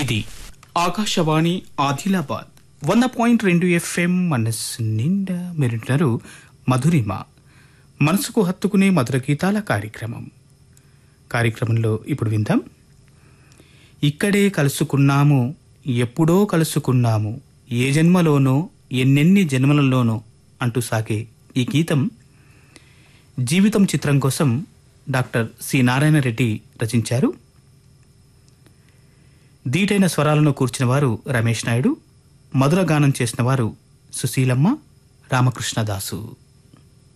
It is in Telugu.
ఇది ఆకాశవాణి ఆదిలాబాద్ వంద పాయింట్ రెండు ఎఫ్ఎం మనస్సు నిండా మీరుంటున్నారు మధురిమ మనసుకు హత్తుకునే మధుర గీతాల కార్యక్రమం కార్యక్రమంలో ఇప్పుడు విందాం ఇక్కడే కలుసుకున్నాము ఎప్పుడో కలుసుకున్నాము ఏ జన్మలోనో ఎన్నెన్ని జన్మలలోనో అంటూ సాగే ఈ గీతం జీవితం చిత్రం కోసం డాక్టర్ సి నారాయణ రెడ్డి రచించారు దీటైన స్వరాలను కూర్చిన వారు రమేష్ నాయుడు మధుర గానం చేసిన వారు సుశీలమ్మ రామకృష్ణదాసు